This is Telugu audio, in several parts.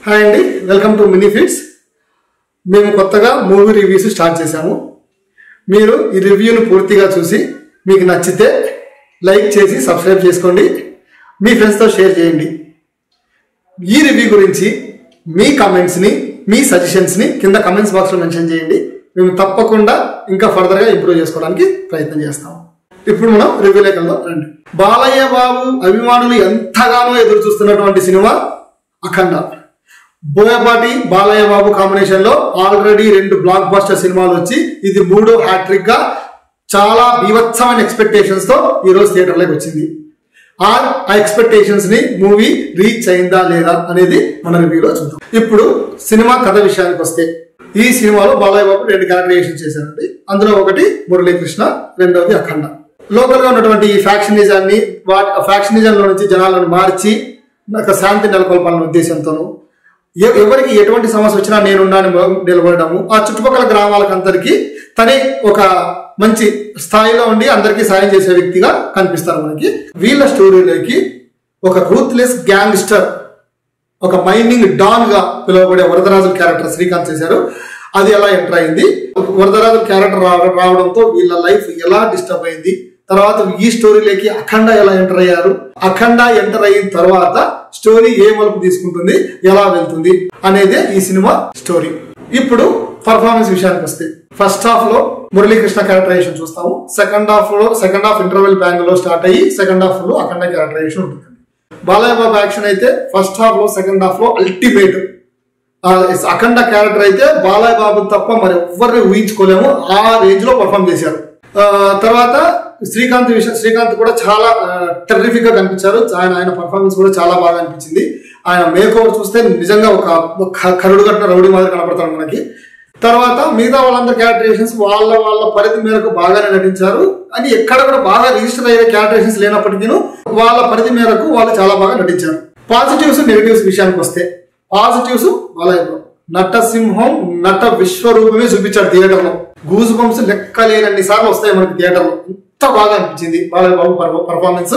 హాయ్ అండి వెల్కమ్ టు మినీ ఫిట్స్ మేము కొత్తగా మూవీ రివ్యూస్ స్టార్ట్ చేశాము మీరు ఈ రివ్యూను పూర్తిగా చూసి మీకు నచ్చితే లైక్ చేసి సబ్స్క్రైబ్ చేసుకోండి మీ ఫ్రెండ్స్తో షేర్ చేయండి ఈ రివ్యూ గురించి మీ కామెంట్స్ని మీ సజెషన్స్ని కింద కమెంట్స్ బాక్స్లో మెన్షన్ చేయండి మేము తప్పకుండా ఇంకా ఫర్దర్గా ఇంప్రూవ్ చేసుకోవడానికి ప్రయత్నం చేస్తాం ఇప్పుడు మనం రివ్యూలోకి వెళ్దాం రండి బాలయ్య బాబు అభిమానులు ఎంతగానో ఎదురు చూస్తున్నటువంటి సినిమా అఖండ బోయపాటి బాలయ్య బాబు కాంబినేషన్ లో ఆల్రెడీ రెండు బ్లాక్ బస్టర్ సినిమాలు వచ్చి ఇది మూడో హ్యాట్రిక్ గా చాలా బీభత్సమైన ఎక్స్పెక్టేషన్స్ తో ఈ రోజు థియేటర్లోకి వచ్చింది ఆ ఎక్స్పెక్టేషన్స్ ని మూవీ రీచ్ అయిందా లేదా అనేది మన రివ్యూలో చూద్దాం ఇప్పుడు సినిమా కథ విషయానికి వస్తే ఈ సినిమాలో బాలయ్య బాబు రెండు క్యారెక్టరైజేషన్ చేశారండి అందులో ఒకటి మురళీకృష్ణ రెండవది అఖండ లోకల్ గా ఉన్నటువంటి ఈ ఫ్యాక్షనిజాన్ని వాటి ఫ్యాక్షనిజంలో నుంచి జనాలను మార్చి ఒక శాంతి నెలకొల్పాలనే ఉద్దేశంతోనూ ఎ- ఎవరికి ఎటువంటి సమస్య వచ్చినా నేనున్నాను నిలబడము ఆ చుట్టుపక్కల గ్రామాలకు అందరికీ తనే ఒక మంచి స్థాయిలో ఉండి అందరికీ సాయం చేసే వ్యక్తిగా కనిపిస్తారు మనకి వీళ్ళ స్టోరీలోకి ఒక రూత్లెస్ గ్యాంగ్స్టర్ ఒక మైనింగ్ డాన్ గా పిలువబడే వరదరాజుల క్యారెక్టర్ శ్రీకాంత్ చేశారు అది ఎలా ఎంటర్ అయింది వరదరాజుల క్యారెక్టర్ రావ- రావడంతో వీళ్ళ లైఫ్ ఎలా డిస్టర్బ్ అయింది తర్వాత ఈ స్టోరీలోకి అఖండ ఎలా ఎంటర్ అయ్యారు అఖండ ఎంటర్ అయిన తర్వాత స్టోరీ ఏ మలుపు తీసుకుంటుంది ఎలా వెళ్తుంది అనేదే ఈ సినిమా స్టోరీ ఇప్పుడు పర్ఫార్మెన్స్ విషయానికి వస్తే ఫస్ట్ హాఫ్ లో మురళీకృష్ణ క్యారెక్టరైజేషన్ చూస్తాము సెకండ్ హాఫ్ లో సెకండ్ హాఫ్ ఇంటర్వెల్ బ్యాంగ్ లో స్టార్ట్ అయ్యి సెకండ్ హాఫ్ లో అఖండ క్యారెక్టరైజేషన్ ఉంటుంది బాలయ్య బాబు యాక్షన్ అయితే ఫస్ట్ హాఫ్ లో సెకండ్ హాఫ్ లో అల్టిమేట్ అఖండ క్యారెక్టర్ అయితే బాలయ్య బాబు తప్ప మరి ఎవరిని ఊహించుకోలేము ఆ రేంజ్ లో పర్ఫామ్ చేశారు ఆ, తర్వాత శ్రీకాంత్ విషయం శ్రీకాంత్ కూడా చాలా టెర్రిఫిక్ గా కనిపించారు ఆయన ఆయన పర్ఫార్మెన్స్ కూడా చాలా బాగా అనిపించింది ఆయన మేక్ ఓవర్ చూస్తే నిజంగా ఒక ఒక కరుడు కట్టిన రౌడీ మాదిరి కనపడతాడు మనకి తర్వాత మిగతా వాళ్ళందరి క్యారెక్టరేషన్స్ వాళ్ళ వాళ్ళ పరిధి మేరకు బాగానే నటించారు అని ఎక్కడ కూడా బాగా రిజిస్టర్ అయ్యే క్యారెక్టరేషన్స్ లేనప్పటికీ వాళ్ళ పరిధి మేరకు వాళ్ళు చాలా బాగా నటించారు పాజిటివ్స్ నెగిటివ్స్ విషయానికి వస్తే పాజిటివ్స్ బాలయ్య బాబు. నటసింహం నట విశ్వరూపమే చూపించాడు థియేటర్ లో గూజ్ బంప్స్ లెక్క లేనన్ని సార్లు వస్తాయి మనకి థియేటర్ లో ఎంత బాగా అనిపించింది బాలయ్య బాబు పర్ఫార్మెన్స్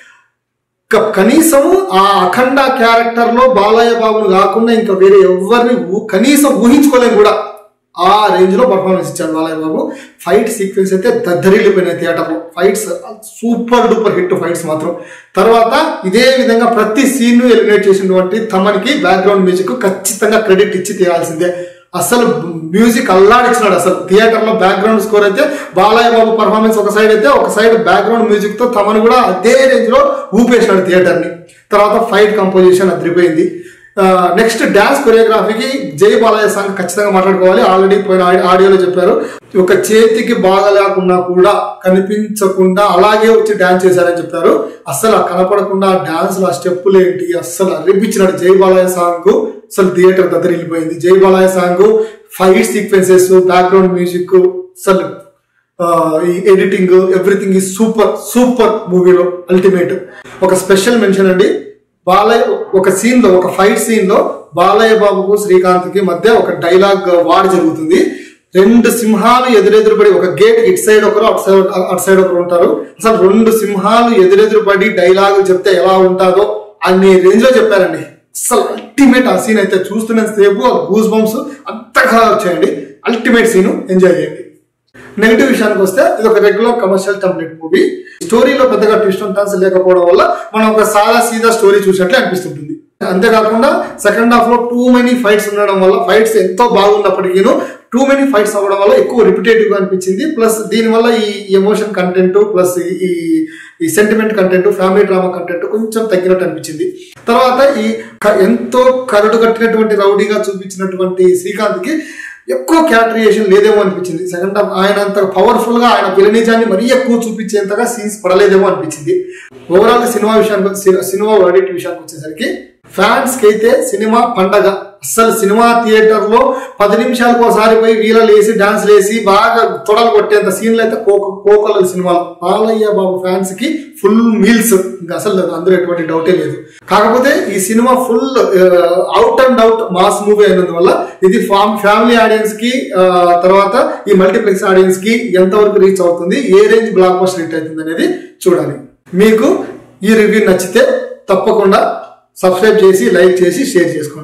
క- కనీసం ఆ అఖండ క్యారెక్టర్ లో బాలయ్య బాబును కాకుండా ఇంకా వేరే ఎవరిని ఊ- కనీసం ఊహించుకోలేము కూడా ఆ రేంజ్ లో పర్ఫార్మెన్స్ ఇచ్చాడు బాలయ్య బాబు ఫైట్ సీక్వెన్స్ అయితే దద్దరిల్లిపోయినాయి థియేటర్ లో fights super duper hit fights మాత్రం తర్వాత ఇదే విధంగా ప్రతి సీన్ ఎలిమినేట్ చేసినటువంటి తమనికి బ్యాక్గ్రౌండ్ మ్యూజిక్ ఖచ్చితంగా క్రెడిట్ ఇచ్చి తీరాల్సిందే అసలు మ్యూజిక్ అల్లాడిచ్చినాడు అసలు థియేటర్ లో బ్యాక్గ్రౌండ్ స్కోర్ అయితే బాలయ్య బాబు పర్ఫార్మెన్స్ ఒక సైడ్ అయితే ఒక సైడ్ బ్యాక్గ్రౌండ్ మ్యూజిక్ తో తమను కూడా అదే రేంజ్ లో ఊపేసినాడు థియేటర్ ని తర్వాత ఫైట్ కంపోజిషన్ అదిరిపోయింది నెక్స్ట్ డాన్స్ కొరియోగ్రఫీకి జై బాలయ్య సాంగ్ ఖచ్చితంగా మాట్లాడుకోవాలి ఆల్రెడీ పోయిన ఆడి- ఆడియోలో చెప్పారు ఒక చేతికి బాగా లేకున్నా కూడా కనిపించకుండా అలాగే వచ్చి డాన్స్ చేశారని చెప్పారు అసలు ఆ కనపడకుండా ఆ డాన్స్ ఆ స్టెప్పులు ఏంటి అస్సలు అరిపించినాడు జై బాలయ్య సాంగ్ అసలు థియేటర్ దగ్గర వెళ్ళిపోయింది Jai Balayya song fight sequences background music అసలు ఆ, ఈ ఎడిటింగ్ ఎవ్రీథింగ్ ఈ సూపర్ సూపర్ మూవీలో అల్టిమేట్ ఒక స్పెషల్ మెన్షన్ అండి బాలయ్య ఒక సీన్ లో ఒక ఫైట్ సీన్ లో బాలయ్య బాబుకు శ్రీకాంత్ కి మధ్య ఒక డైలాగ్ వార్ జరుగుతుంది రెండు సింహాలు ఎదురెదురుపడి ఒక గేట్ ఇటు సైడ్ ఒకరు అటు సైడ్ అటు సైడ్ ఒకరు ఉంటారు అసలు రెండు సింహాలు ఎదురెదురుపడి డైలాగ్ చెప్తే ఎలా ఉంటుందో అన్ని రేంజ్ లో చెప్పారండి అసలు అల్టిమేట్ ఆ సీన్ అయితే చూస్తున్న సేపు గూస్ బంప్స్ అంతగా వచ్చాయండి అల్టిమేట్ సీన్ ఎంజాయ్ చేయండి నెగిటివ్ విషయానికి వస్తే ఇది ఒక రెగ్యులర్ కమర్షియల్ టెంప్లెట్ మూవీ స్టోరీలో పెద్దగా ట్విస్ట్ అండ్ టర్న్స్ లేకపోవడం వల్ల మనం ఒక సాదా సీదా స్టోరీ చూసినట్లే అనిపిస్తుంటుంది అంతేకాకుండా సెకండ్ హాఫ్ లో టూ మెనీ ఫైట్స్ ఉండడం వల్ల ఫైట్స్ ఎంతో బాగున్నప్పటికీ టూ మెనీ ఫైట్స్ అవ్వడం వల్ల ఎక్కువ రిపిటేటివ్ గా అనిపించింది ప్లస్ దీని వల్ల ఈ ఎమోషన్ కంటెంట్ ప్లస్ ఈ ఈ sentiment content family drama content కొంచెం తగ్గినట్టు అనిపించింది తర్వాత ఈ క- ఎంతో కరడు కట్టినటువంటి రౌడీగా చూపించినటువంటి శ్రీకాంత్ కి ఎక్కువ క్యారెక్టరైజేషన్ లేదేమో అనిపించింది సెకండ్ హాఫ్ ఆయన అంత పవర్ఫుల్ గా ఆయన విలనిజాన్ని మరీ ఎక్కువ చూపించేంతగా సీన్స్ పడలేదేమో అనిపించింది ఓవరాల్ గా సినిమా విషయానికి సి- సినిమా వర్డిట్ విషయానికి వచ్చేసరికి ఫ్యాన్స్ కి అయితే సినిమా పండగ అసలు సినిమా థియేటర్ లో పది నిమిషాలకు ఒకసారి పోయి వీలలు వేసి డాన్స్ వేసి బాగా తొడలు కొట్టేంత సీన్లు అయితే కోక కోకల సినిమాలు బాలయ్య బాబు ఫ్యాన్స్ కి ఫుల్ మీల్స్ ఇంకా అసలు అందులో ఎటువంటి డౌటే లేదు కాకపోతే ఈ cinema full out and out mass movie అయినందువల్ల ఇది ఫ్యామిలీ ఆడియన్స్ కి ఆ, తర్వాత ఈ మల్టీప్లెక్స్ ఆడియన్స్ కి ఎంతవరకు రీచ్ అవుతుంది ఏ రేంజ్ బ్లాక్ బస్టర్ హిట్ అవుతుంది అనేది చూడాలి మీకు ఈ రివ్యూ నచ్చితే తప్పకుండా సబ్స్క్రైబ్ చేసి లైక్ చేసి షేర్ చేసుకోండి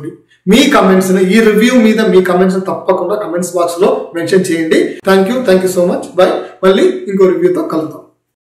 మీ కమెంట్స్ ఈ రివ్యూ మీద మీ కమెంట్స్ తప్పకుండా కమెంట్స్ బాక్స్ లో మెన్షన్ చేయండి thank you thank you so much bye మళ్ళీ ఇంకో రివ్యూతో కలుద్దాం